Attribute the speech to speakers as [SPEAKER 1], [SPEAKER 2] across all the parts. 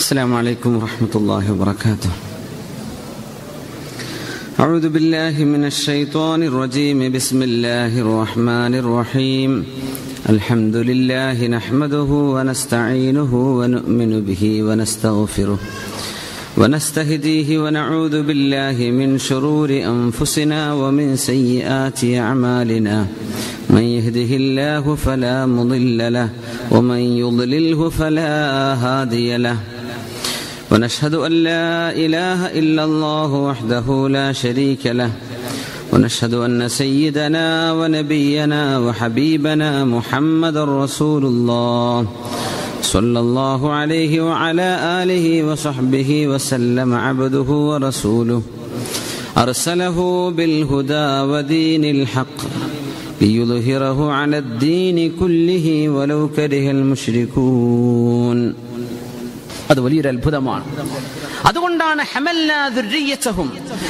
[SPEAKER 1] السلام عليكم ورحمة الله وبركاته أعوذ بالله من الشيطان الرجيم بسم الله الرحمن الرحيم الحمد لله نحمده ونستعينه ونؤمن به ونستغفره ونستهديه ونعوذ بالله من شرور أنفسنا ومن سيئات أعمالنا من يهده الله فلا مضل له ومن يضلله فلا هادي له ونشهد أن لا إله إلا الله وحده لا شريك له ونشهد أن سيدنا ونبينا وحبيبنا محمد رسول الله صلى الله عليه وعلى آله وصحبه وسلم عبده ورسوله أرسله بالهدى ودين الحق ليظهره على الدين كله ولو كره المشركون
[SPEAKER 2] അത് വലിയൊരു അത്ഭുതമാണ് അതുകൊണ്ടാണ് ഹമല്ലാദുര്യച്ചഹും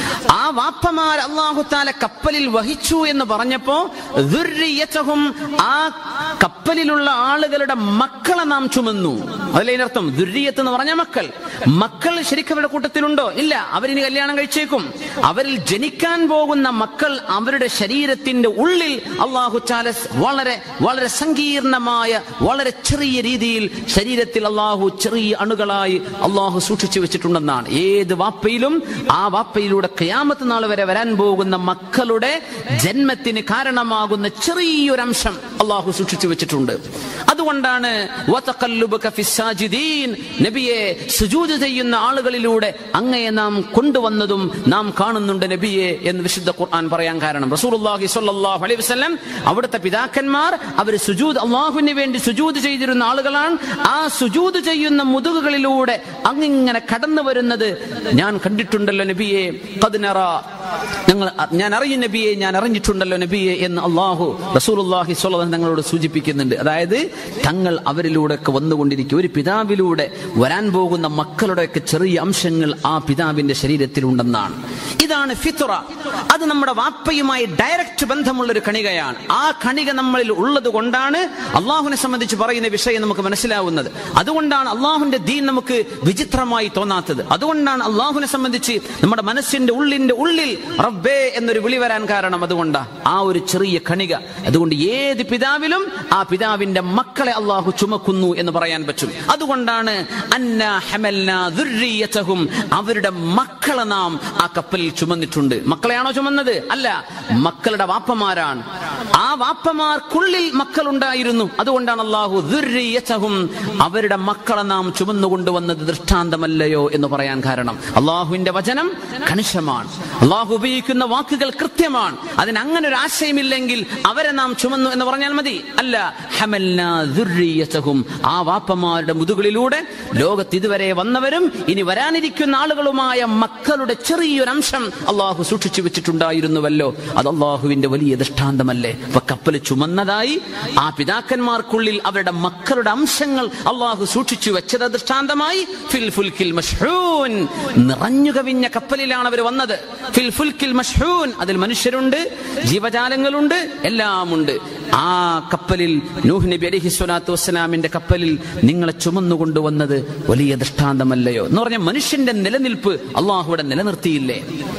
[SPEAKER 2] ആ വാപ്പമാർ അള്ളാഹുത്താല കപ്പലിൽ വഹിച്ചു എന്ന് പറഞ്ഞപ്പോ ദുര്യച്ചഹും ആ കപ്പലിലുള്ള ആളുകളുടെ മക്കളെ നാം ചുമന്നു അതല്ലേ ഇതിനർത്ഥം ദുര്യത്ത് എന്ന് പറഞ്ഞ മക്കൾ മക്കൾ ശരിക്കും അവരുടെ കൂട്ടത്തിലുണ്ടോ ഇല്ല അവരിനി കല്യാണം കഴിച്ചേക്കും അവരിൽ ജനിക്കാൻ പോകുന്ന മക്കൾ അവരുടെ ശരീരത്തിന്റെ ഉള്ളിൽ അള്ളാഹു ചാല വളരെ വളരെ സങ്കീർണമായ വളരെ ചെറിയ രീതിയിൽ ശരീരത്തിൽ അള്ളാഹു ചെറിയ അണുകളായി അള്ളാഹു സൂക്ഷിച്ചു വെച്ചിട്ടുണ്ടെന്നാണ് ഏത് വാപ്പയിലും ആ വാപ്പയിലൂടെ കയാമത്ത് നാൾ വരെ വരാൻ പോകുന്ന മക്കളുടെ ജന്മത്തിന് കാരണമാകുന്ന ചെറിയൊരംശം അള്ളാഹു സൂക്ഷിച്ചു വെച്ചിട്ടുണ്ട് അതുകൊണ്ടാണ് വതഖല്ലുബക ഫിസ്സാജിദീൻ നബിയെ സുജൂദ് ചെയ്യുന്ന ആളുകളിലൂടെ അങ്ങയെ നാം കൊണ്ടുവന്നതും നാം കാണുന്നുണ്ട് നബിയെ എന്ന് വിശുദ്ധ ഖുർആൻ പറയാൻ കാരണം റസൂലുള്ളാഹി സ്വല്ലല്ലാഹു അലൈഹി വസല്ലം അവിടുത്തെ പിതാക്കന്മാർ അവർ സുജൂദ് അള്ളാഹുവിന് വേണ്ടി സുജൂദ് ചെയ്തിരുന്ന ആളുകളാണ് ആ സുജൂദ് ചെയ്യുന്ന മുതുകുകളിലൂടെ അങ്ങിങ്ങനെ കടന്നു വരുന്നത് ഞാൻ കണ്ടിട്ടുണ്ടല്ലോ നബിയെ കതിനറ ഞങ്ങൾ ഞാൻ അറിയും നബിയെ ഞാൻ അറിഞ്ഞിട്ടുണ്ടല്ലോ നബിയെ എന്ന് അള്ളാഹു റസൂലുള്ളാഹി സ്വല്ലല്ലാഹു തങ്ങളോട് സൂചിപ്പിക്കുന്നുണ്ട് അതായത് തങ്ങൾ അവരിലൂടെ ഒക്കെ വന്നുകൊണ്ടിരിക്കും ഒരു പിതാവിലൂടെ വരാൻ പോകുന്ന മക്കളുടെയൊക്കെ ചെറിയ അംശങ്ങൾ ആ പിതാവിന്റെ ശരീരത്തിലുണ്ടെന്നാണ് ഇതാണ് ഫിത്തുറ അത് നമ്മുടെ വാപ്പയുമായി ഡയറക്റ്റ് ബന്ധമുള്ള ഒരു കണികയാണ് ആ കണിക നമ്മളിൽ ഉള്ളത് കൊണ്ടാണ് അള്ളാഹുവിനെ സംബന്ധിച്ച് പറയുന്ന വിഷയം നമുക്ക് മനസ്സിലാവുന്നത് അതുകൊണ്ടാണ് അള്ളാഹുവിന്റെ ദീൻ നമുക്ക് വിചിത്രമായി തോന്നാത്തത് അതുകൊണ്ടാണ് അള്ളാഹുവിനെ സംബന്ധിച്ച് നമ്മുടെ മനസ്സിന്റെ ഉള്ളിന്റെ ഉള്ളിൽ റബ്ബേ എന്നൊരു വിളി വരാൻ കാരണം അതുകൊണ്ടാ ആ ഒരു ചെറിയ കണിക അതുകൊണ്ട് ഏത് പിതാവിലും ആ പിതാവിന്റെ മക്കളെ അള്ളാഹു ചുമക്കുന്നു എന്ന് പറയാൻ പറ്റും അതുകൊണ്ടാണ് അന്ന ഹമൽന ദുർരിയതഹും അവരുടെ മക്കളെ നാം ആ കപ്പലിൽ ചുമന്നിട്ടുണ്ട് മക്കളെയാണോ ചുമന്നത് അല്ല മക്കളുടെ വാപ്പമാരാണ് ആ വാപ്പമാർക്കുള്ളിൽ മക്കൾ ഉണ്ടായിരുന്നു അതുകൊണ്ടാണ് അള്ളാഹു ദുർരിയതഹും അവരുടെ മക്കളെ നാം ചുമന്നു കൊണ്ടുവന്നത് ദൃഷ്ടാന്തമല്ലയോ എന്ന് പറയാൻ കാരണം അള്ളാഹുവിന്റെ വചനം കണിശമാണ് അള്ളാഹു ഉപയോഗിക്കുന്ന വാക്കുകൾ കൃത്യമാണ് അതിന് അങ്ങനെ ഒരു ആശയമില്ലെങ്കിൽ അവരെ നാം ചുമന്നു എന്ന് പറഞ്ഞാൽ മതി അല്ല ഹമൽനാ ദുർരിയതഹും ആ വാപ്പമാരുടെ മുതുകളിലൂടെ ലോകത്ത് ഇതുവരെ വന്നവരും ഇനി വരാനിരിക്കുന്ന ആളുകളുമായ മക്കളുടെ ചെറിയൊരംശം അള്ളാഹു സൂക്ഷിച്ചു വെച്ചിട്ടുണ്ടായിരുന്നുവല്ലോ അത് അള്ളാഹുവിന്റെ വലിയ ദൃഷ്ടാന്തമല്ലേ അപ്പൊ കപ്പൽ ചുമന്നതായി ആ പിതാക്കന്മാർക്കുള്ളിൽ അവരുടെ മക്കളുടെ അംശങ്ങൾ അള്ളാഹു സൂക്ഷിച്ചു വെച്ചത് ദൃഷ്ടാന്തമായി ഫിൽ ഫുൽക്കിൽ മഷ്ഹൂൻ നിറഞ്ഞു കവിഞ്ഞ കപ്പലിലാണ് അവർ വന്നത് ഫിൽ ഫുൽക്കിൽ മഷ്ഹൂൻ അതിൽ മനുഷ്യരുണ്ട് ജീവജാലങ്ങളുണ്ട് എല്ലാമുണ്ട് ആ കപ്പലിൽ നൂഹ് നബി അലഹി സ്വലാത്തു വസ്സലാമിന്റെ കപ്പലിൽ നിങ്ങളെ ചുമന്നു കൊണ്ടുവന്നത് വലിയ ദൃഷ്ടാന്തമല്ലയോ എന്ന് പറഞ്ഞ മനുഷ്യന്റെ നിലനിൽപ്പ് അള്ളാഹുവിടെ നിലനിർത്തിയില്ലേ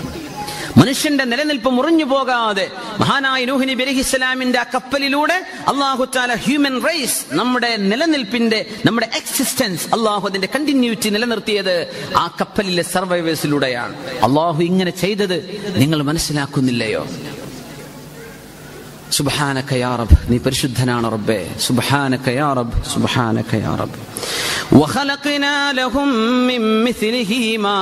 [SPEAKER 2] മനുഷ്യന്റെ നിലനിൽപ്പ് മുറിഞ്ഞു പോകാതെ മഹാനായ നൂഹ് നബി അലൈഹി ഇസ്ലാമിന്റെ ആ കപ്പലിലൂടെ അള്ളാഹു താല ഹ്യൂമൻ റേസ് നമ്മുടെ നിലനിൽപ്പിന്റെ നമ്മുടെ എക്സിസ്റ്റൻസ് അള്ളാഹു അതിന്റെ കണ്ടിന്യൂറ്റി നിലനിർത്തിയത് ആ കപ്പലിലെ സർവൈവേഴ്സിലൂടെയാണ് അള്ളാഹു ഇങ്ങനെ ചെയ്തത് നിങ്ങൾ മനസ്സിലാക്കുന്നില്ലയോ സുബ്ഹാനക യാ റബ്ബ് നീ പരിശുദ്ധനാണ് റബ്ബേ സുബ്ഹാനക യാ റബ്ബ് സുബ്ഹാനക യാ റബ്ബ്
[SPEAKER 1] وخلقنا لهم من مثله ما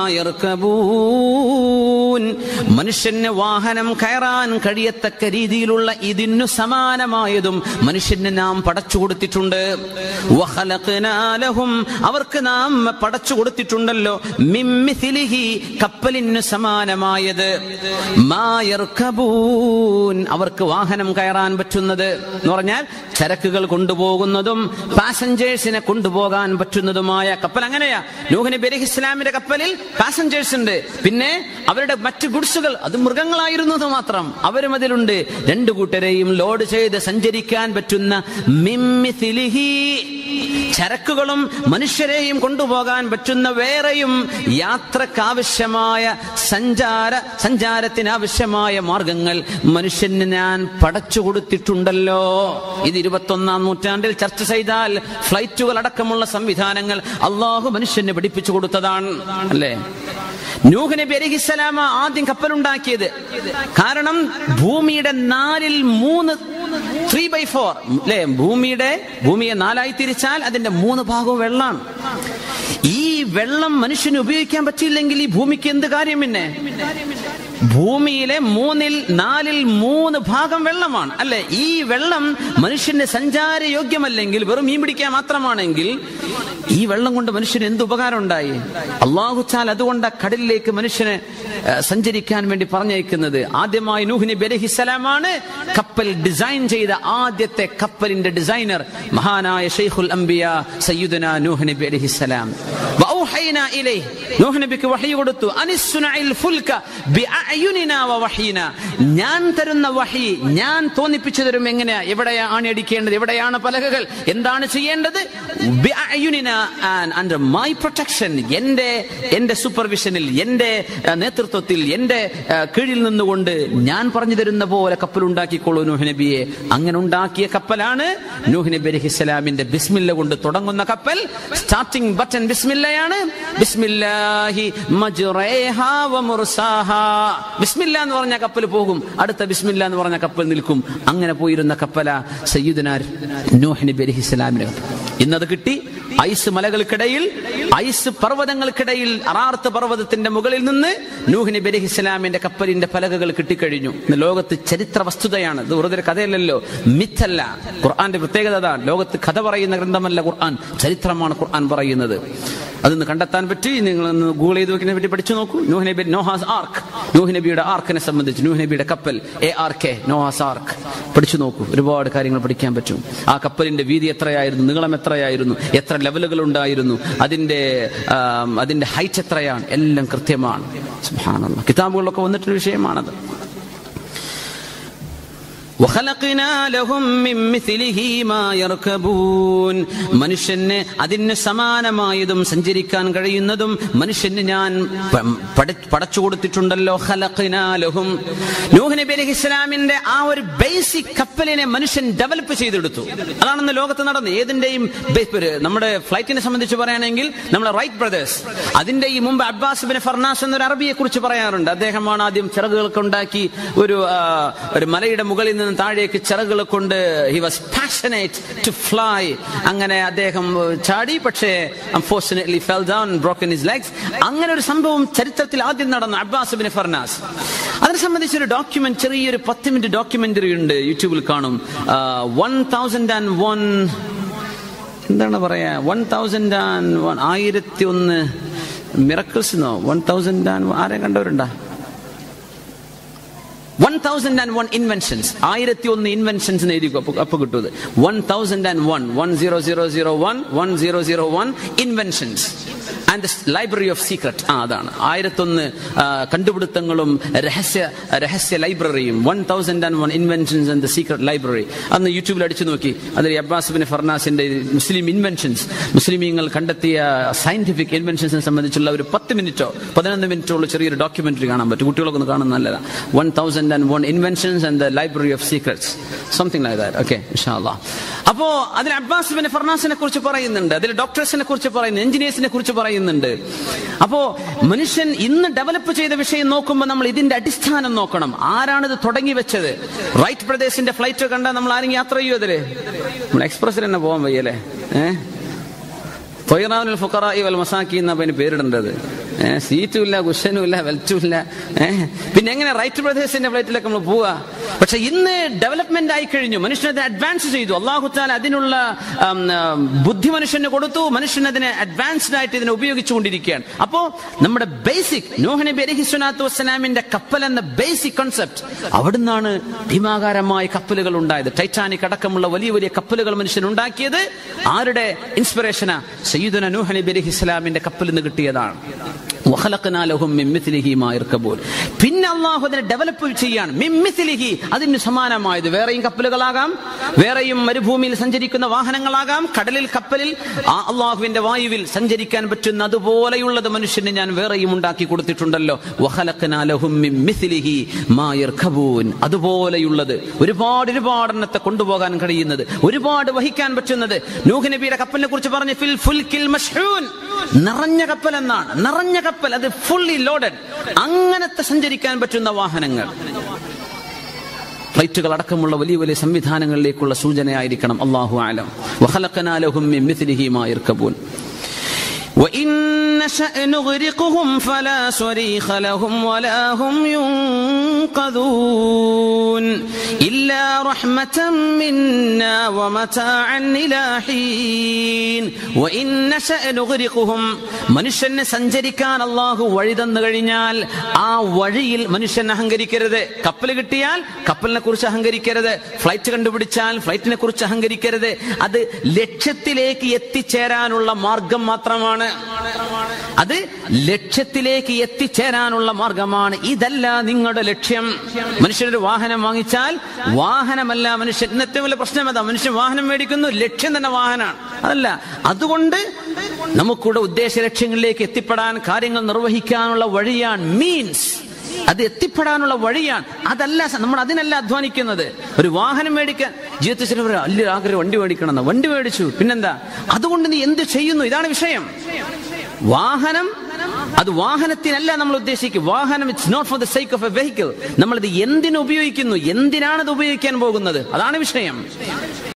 [SPEAKER 1] يركبون
[SPEAKER 2] മനുഷ്യന് വാഹനം കയറാൻ കഴിയത്തക്ക രീതിയിലുള്ള ഇതിനു സമാനമായതും മനുഷ്യന് നാം പടച്ചു കൊടുത്തിട്ടുണ്ട് വഖലഖ്നാ ലഹും അവർക്ക് നാം പടച്ചു കൊടുത്തിട്ടുണ്ടല്ലോ മിമ്മിഥിലിഹി കപ്പലിന് സമാനമായത് മാ യർക്കബൂൻ അവർക്ക് വാഹനം കയറാൻ പറ്റുന്നത് എന്ന് പറഞ്ഞാൽ ചരക്കുകൾ കൊണ്ടുപോകുന്നതും പാസഞ്ചേഴ്സിനെ കൊണ്ടുപോകാൻ പറ്റുന്ന പറ്റുന്നതുമായ കപ്പൽ അങ്ങനെയാ നൂഹ് നബി അലൈഹി ഇസ്ലാമിന്റെ കപ്പലിൽ പാസഞ്ചേഴ്സ് ഉണ്ട് പിന്നെ അവരുടെ മറ്റു ഗുഡ്സുകൾ അത് മൃഗങ്ങളായിരുന്നു എന്ന് മാത്രം അവരും അതിലുണ്ട് രണ്ടു കൂട്ടരെയും ലോഡ് ചെയ്ത് സഞ്ചരിക്കാൻ പറ്റുന്ന മിമ്മിഥിലിഹി ചരക്കുകളും മനുഷ്യരെയും കൊണ്ടുപോകാൻ പറ്റുന്ന വേറെയും യാത്രക്കാവശ്യമായ സഞ്ചാര സഞ്ചാരത്തിന് ആവശ്യമായ മാർഗങ്ങൾ മനുഷ്യന് ഞാൻ പടച്ചു കൊടുത്തിട്ടുണ്ടല്ലോ ഇത് ഇരുപത്തൊന്നാം നൂറ്റാണ്ടിൽ ചർച്ച ചെയ്താൽ ഫ്ലൈറ്റുകൾ അടക്കമുള്ള സംവിധാനങ്ങൾ അള്ളാഹു മനുഷ്യന് പഠിപ്പിച്ചു കൊടുത്തതാണ് അല്ലേ നൂഹ് നബി അലഹിസ്സലാമ ആദ്യം കപ്പലുണ്ടാക്കിയത് കാരണം ഭൂമിയുടെ നാലിൽ മൂന്ന് ത്രീ ബൈ ഫോർ അല്ലെ ഭൂമിയുടെ ഭൂമിയെ നാലായി തിരിച്ചാൽ അതിന്റെ മൂന്ന് ഭാഗവും വെള്ളമാണ് ഈ വെള്ളം മനുഷ്യന് ഉപയോഗിക്കാൻ പറ്റിയില്ലെങ്കിൽ ഈ ഭൂമിക്ക് എന്ത് കാര്യം പിന്നെ ഭൂമിയിലെ മൂന്നിൽ നാലിൽ മൂന്ന് ഭാഗം വെള്ളമാണ് അല്ലെ ഈ വെള്ളം മനുഷ്യന് സഞ്ചാരയോഗ്യമല്ലെങ്കിൽ വെറും മീൻ പിടിക്കാൻ മാത്രമാണെങ്കിൽ ഈ വെള്ളം കൊണ്ട് മനുഷ്യന് എന്ത് ഉപകാരം ഉണ്ടായി അള്ളാഹുച്ചാൽ അതുകൊണ്ട് കടലിലേക്ക് മനുഷ്യനെ ഏഹ്, സഞ്ചരിക്കാൻ വേണ്ടി പറഞ്ഞയക്കുന്നത് ആദ്യമായി നൂഹ് നബി അലഹിസ്സലാമാണ് കപ്പൽ ഡിസൈൻ ചെയ്ത ആദ്യത്തെ കപ്പലിന്റെ ഡിസൈനർ മഹാനായ ഷെയ്ഖുൽ അംബിയ സയ്യിദുന നൂഹ് നബി അലഹിസ്സലാം വഔഹൈനാ ഇലൈഹി നൂഹ് നബിക്ക് വഹി കൊടുത്തു അനിസ്സുനഇൽ ഫുൽക ബിഅയുനിനാ വവഹീന ഞാൻ തരുന്ന വഹി ഞാൻ തോന്നിപ്പിച്ചു തരും എങ്ങനെയാ എവിടെയാ ആണിയടിക്കേണ്ടത് എവിടെയാണ് പലകകൾ എന്താണ് ചെയ്യേണ്ടത് ബിഅയുനിനാ ആൻഡ് അണ്ടർ മൈ പ്രൊട്ടക്ഷൻ എന്റെ എന്റെ സൂപ്പർവിഷനിൽ എന്റെ ആ, നേതൃത്വത്തിൽ എന്റെ ആ, കീഴിൽ നിന്നുകൊണ്ട് ഞാൻ പറഞ്ഞു തരുന്ന പോലെ കപ്പൽ ഉണ്ടാക്കിക്കോളൂ നൂഹ് നബിയെ അങ്ങനെ ഉണ്ടാക്കിയ കപ്പലാണ് നൂഹ് നബി അലഹിസ്സലാമിന്റെ ബിസ്മില്ല കൊണ്ട് തുടങ്ങുന്ന കപ്പൽ സ്റ്റാർട്ടിംഗ് ബട്ടൺ ബിസ്മില്ലയാണ് ബിസ്മില്ലാഹി മജ്റേഹാ വ മുർസാഹാ ബിസ്മില്ല എന്ന് പറഞ്ഞ കപ്പൽ പോകും അടുത്ത ബിസ്മില്ല എന്ന് പറഞ്ഞ കപ്പൽ നിൽക്കും അങ്ങനെ പോയിരുന്ന കപ്പല സയ്യിദുനാർ നൂഹ് നബി അലഹിസ്സലാമിന്റെ കപ്പൽ ഇന്നത് കിട്ടി ഐസ് മലകൾക്കിടയിൽ ഐസ് പർവ്വതങ്ങൾക്കിടയിൽ അറാർത്ത് പർവ്വതത്തിന്റെ മുകളിൽ നിന്ന് നൂഹ് നബി അലൈഹി ഇസ്ലാമിന്റെ കപ്പലിന്റെ പലകകൾ കിട്ടിക്കഴിഞ്ഞു ഇന്ന് ലോകത്ത് ചരിത്ര വസ്തുതയാണ് ഇത് വെറുതെ ഒരു കഥയല്ലല്ലോ മിത്തല്ല ഖുർആന്റെ പ്രത്യേകത അതാണ് ലോകത്ത് കഥ പറയുന്ന ഗ്രന്ഥമല്ല ഖുർആൻ ചരിത്രമാണ് ഖുർആൻ പറയുന്നത് അതൊന്ന് കണ്ടെത്താൻ പറ്റി നിങ്ങൾ ഒന്ന് ഗൂഗിൾ ചെയ്ത് വെക്കുന്നതിനെ പറ്റി പഠിച്ചു നോക്കൂ നൂഹ് നബി നോഹാസ് ആർക്ക് നൂഹ് നബിയുടെ ആർക്കിനെ സംബന്ധിച്ച് നൂഹ് നബിയുടെ കപ്പൽ A R K Noah's ark പഠിച്ചു നോക്കൂ ഒരുപാട് കാര്യങ്ങൾ പഠിക്കാൻ പറ്റും ആ കപ്പലിന്റെ വീതി എത്രയായിരുന്നു നീളം എത്രയായിരുന്നു എത്ര ലെവലുകൾ ഉണ്ടായിരുന്നു അതിന്റെ ആം, അതിന്റെ ഹൈറ്റ് എത്രയാണ് എല്ലാം കൃത്യമാണ് സുബ്ഹാനല്ലാഹ്. കിതാബുകളിലൊക്കെ വന്നിട്ടൊരു വിഷയമാണത് وخلقنا لهم من مثله ما يركبون മനുഷ്യന് അതിന് സമാനമായതും സഞ്ചരിക്കാൻ കഴിയുന്നതും മനുഷ്യന് ഞാൻ പ- പട- പടച്ചു കൊടുത്തിട്ടുണ്ടല്ലോ ഖലഖ്നാ ലഹും നൂഹ് നബി അലൈഹി ഇസ്ലാമിന്റെ ആ ഒരു ബേസിക് കപ്പലിനെ മനുഷ്യൻ ഡെവലപ്പ് ചെയ്തെടുത്തു അതാണെന്ന് ലോകത്ത് നടന്നത് ഏതിന്റെയും ബേ- ഒരു നമ്മുടെ ഫ്ലൈറ്റിനെ സംബന്ധിച്ച് പറയുകയാണെങ്കിൽ നമ്മളെ റൈറ്റ് ബ്രദേഴ്സ് അതിന്റെ ഈ മുമ്പ് അബ്ബാസ് ബിൻ ഫർനാസ് എന്നൊരു അറബിയെ കുറിച്ച് പറയാറുണ്ട് അദ്ദേഹമാണ് ആദ്യം ചിറകുകളൊക്കെ ഉണ്ടാക്കി ഒരു ആ, ഒരു മലയുടെ മുകളിൽ നിന്ന് താഴേക്ക് ചിറകുകൾ കൊണ്ട് he was passionate to fly അങ്ങനെ അദ്ദേഹം ഏഹ്, ചാടി പക്ഷേ unfortunately fell down broken his legs അങ്ങനെ ഒരു സംഭവം ചരിത്രത്തിൽ ആദ്യം നടന്നു അബ്ബാസ് ബിൻ ഫർനാസ് അതിനെ സംബന്ധിച്ച് ഒരു ഡോക്യുമെന്റ് ചെറിയൊരു പത്ത് മിനിറ്റ് ഡോക്യുമെന്ററി ഉണ്ട് യൂട്യൂബിൽ കാണും വൺ തൗസൻഡ് ആൻഡ് വൺ എന്താണ് പറയാ വൺ തൗസൻഡ് ആൻഡ് വൺ ആയിരത്തി ഒന്ന് മിറക്കിൾസ് എന്നോ വൺ തൗസൻഡ് ആൻഡ് ആരെ കണ്ടവരുണ്ടാ one thousand and one inventions ആയിരത്തി ഒന്ന് ഇൻവെൻഷൻസ് എഴുതിക്കോ അപ്പൊ അപ്പൊ കിട്ടും one thousand and one one zero zero zero one one zero zero one inventions and library of secret ആ അതാണ് ആയിരത്തൊന്ന് ആ, കണ്ടുപിടുത്തങ്ങളും രഹസ്യ രഹസ്യ ലൈബ്രറിയും one thousand and one inventions and the secret library അന്ന് യൂട്യൂബിൽ അടിച്ചു നോക്കി അതിൽ അബ്ബാസ് ബിൻ ഫർനാസിന്റെ മുസ്ലിം ഇൻവെൻഷൻസ് മുസ്ലിമീങ്ങൾ കണ്ടെത്തിയ സയന്റിഫിക് ഇൻവെൻഷൻസിനെ സംബന്ധിച്ചുള്ള ഒരു പത്ത് മിനിറ്റോ പതിനൊന്ന് മിനിറ്റോ ഉള്ള ചെറിയൊരു ഡോക്യുമെന്ററി കാണാൻ പറ്റും കുട്ടികളൊക്കെ ഒന്ന് കാണുന്ന നല്ലതാണ് one thousand and one inventions and the library of secrets something like that okay ഇൻഷാല്ലാ അപ്പോ അതിൽ അബ്ബാസ് ബിൻ ഫർനാസിനെ കുറിച്ച് പറയുന്നുണ്ട് അതിൽ ഡോക്ടേഴ്സിനെ കുറിച്ച് പറയുന്നു എഞ്ചിനീയേഴ്സിനെ കുറിച്ച് പറയുന്നുണ്ട് അപ്പോ മനുഷ്യൻ ഇന്ന് ഡെവലപ്പ് ചെയ്ത വിഷയം നോക്കുമ്പോൾ നമ്മൾ ഇതിന്റെ അടിസ്ഥാനം നോക്കണം ആരാണ് ഇത് തുടങ്ങി വെച്ചത് റൈറ്റ് പ്രദേശിന്റെ ഫ്ലൈറ്റ് കണ്ടാൽ നമ്മൾ ആരെങ്കിലും യാത്ര ചെയ്യോ അതില് നമ്മൾ എക്സ്പ്രസിൽ തന്നെ പോകാൻ വയ്യല്ലേ ഏഹ് തൊയ്റാവുൽ ഫുക്കറായി വൽ മസാക്കി എന്നാ അതിന് പേരിടേണ്ടത് ഏഹ് സീറ്റും ഇല്ല കുഷനും ഇല്ല വെൽറ്റും ഇല്ല ഏഹ് പിന്നെ എങ്ങനെ റൈറ്റ് പ്രദേശിന്റെ ഫ്ലൈറ്റിലൊക്കെ നമ്മൾ പോവാ പക്ഷെ ഇന്ന് ഡെവലപ്മെന്റ് ആയി കഴിഞ്ഞു മനുഷ്യൻ അഡ്വാൻസ് ചെയ്തു അള്ളാഹു താല അതിനുള്ള ഉം, ഉം, ബുദ്ധി മനുഷ്യന് കൊടുത്തു മനുഷ്യൻ അതിനെ അഡ്വാൻസ്ഡ് ആയിട്ട് ഇതിനെ ഉപയോഗിച്ചുകൊണ്ടിരിക്കുകയാണ് അപ്പോ നമ്മുടെ ബേസിക് നോഹ് നബി അലഹി സ്വലാത്തു വസ്സലാമിന്റെ കപ്പൽ എന്ന ബേസിക് കോൺസെപ്റ്റ് അവിടുന്നാണ് ഭീമാകാരമായ കപ്പലുകൾ ഉണ്ടായത് ടൈറ്റാനിക് അടക്കമുള്ള വലിയ വലിയ കപ്പലുകൾ മനുഷ്യൻ ഉണ്ടാക്കിയത് ആരുടെ ഇൻസ്പിറേഷനാ സയ്യിദുന നൂഹ് നബി അലൈഹി ഇസ്ലാമിന്റെ കപ്പലിൽ നിന്ന് കിട്ടിയതാണ് വഖലഖനാ ലഹും മിൻ മിത്ലിഹി മാ യർകബൂൻ. പിന്നെ അള്ളാഹു അതിനെ ഡെവലപ്പ് ചെയ്യാണ് മിമ്മിത്തിലിഹി അതിന് സമാനമായത് വേറെയും കപ്പലുകളാകാം വേറെയും മരുഭൂമിയിൽ സഞ്ചരിക്കുന്ന വാഹനങ്ങളാകാം കടലിൽ കപ്പലിൽ ആ അള്ളാഹുവിന്റെ വായുവിൽ സഞ്ചരിക്കാൻ പറ്റുന്ന അതുപോലെയുള്ളത് മനുഷ്യന് ഞാൻ വേറെയും ഉണ്ടാക്കി കൊടുത്തിട്ടുണ്ടല്ലോ വഖലഖനാ ലഹും മിൻ മിത്ലിഹി മാ യർകബൂൻ. അതുപോലെയുള്ളത് ഒരുപാട് ഒരുപാട് എണ്ണത്തെ കൊണ്ടുപോകാൻ കഴിയുന്നത് ഒരുപാട് വഹിക്കാൻ പറ്റുന്നത് നൂഹ് നബിയുടെ കപ്പലിനെ കുറിച്ച് പറഞ്ഞ ഫിൽ ഫുൽകിൽ മഷ്ഹൂൻ നിറഞ്ഞ കപ്പൽ എന്നാണ് നിറഞ്ഞ കപ്പൽ അത് ഫുള്ളി ലോഡഡ് അങ്ങനത്തെ സഞ്ചരിക്കാൻ പറ്റുന്ന വാഹനങ്ങൾ ഫ്ലൈറ്റുകൾ അടക്കമുള്ള വലിയ വലിയ സംവിധാനങ്ങളിലേക്കുള്ള സൂചനയായിരിക്കണം അള്ളാഹു ആലം വഖലഖനാലഹും മിൻ മിത്ലിഹി മാ യർകബൂൻ
[SPEAKER 1] وإن نشأ نغرقهم فلا صريخ لهم ولا هم ينقذون إلا رحمة منا ومتاعا إلى حين وإن نشأ نغرقهم
[SPEAKER 2] മനുഷ്യനെ സഞ്ചരിക്കാൻ അള്ളാഹു വഴി തന്നു കഴിഞ്ഞാൽ ആ വഴിയിൽ മനുഷ്യൻ അഹങ്കരിക്കരുത് കപ്പൽ കിട്ടിയാൽ കപ്പലിനെ കുറിച്ച് അഹങ്കരിക്കരുത് ഫ്ലൈറ്റ് കണ്ടുപിടിച്ചാൽ ഫ്ലൈറ്റിനെ കുറിച്ച് അഹങ്കരിക്കരുത് അത് ലക്ഷ്യത്തിലേക്ക് എത്തിച്ചേരാനുള്ള മാർഗം മാത്രമാണ് അത് ലക്ഷ്യത്തിലേക്ക് എത്തിച്ചേരാനുള്ള മാർഗമാണ് ഇതല്ല നിങ്ങളുടെ ലക്ഷ്യം മനുഷ്യനൊരു വാഹനം വാങ്ങിച്ചാൽ വാഹനമല്ല മനുഷ്യൻ ഇന്നത്തെ വലിയ പ്രശ്നം അതാ മനുഷ്യൻ വാഹനം മേടിക്കുന്നു ലക്ഷ്യം തന്നെ വാഹനമാണ് അതല്ല അതുകൊണ്ട് നമുക്കിവിടെ ഉദ്ദേശ ലക്ഷ്യങ്ങളിലേക്ക് എത്തിപ്പെടാൻ കാര്യങ്ങൾ നിർവഹിക്കാനുള്ള വഴിയാണ് മീൻസ് അത് എത്തിപ്പെടാനുള്ള വഴിയാണ് അതല്ല സ- നമ്മൾ അതിനല്ല അധ്വാനിക്കുന്നത് ഒരു വാഹനം മേടിക്കാൻ ജീവിതത്തിൽ ചിലവർ വലിയ ആഗ്രഹം വണ്ടി മേടിക്കണം എന്ന്. വണ്ടി മേടിച്ചു പിന്നെന്താ അതുകൊണ്ട് നീ എന്ത് ചെയ്യുന്നു ഇതാണ് വിഷയം വാഹനം അത് വാഹനത്തിനല്ല നമ്മൾ ഉദ്ദേശിക്കുക വാഹനം it's not for the sake of a vehicle നമ്മൾ ഇത് എന്തിനു ഉപയോഗിക്കുന്നു എന്തിനാണ് ഇത് ഉപയോഗിക്കാൻ പോകുന്നത് അതാണ് വിഷയം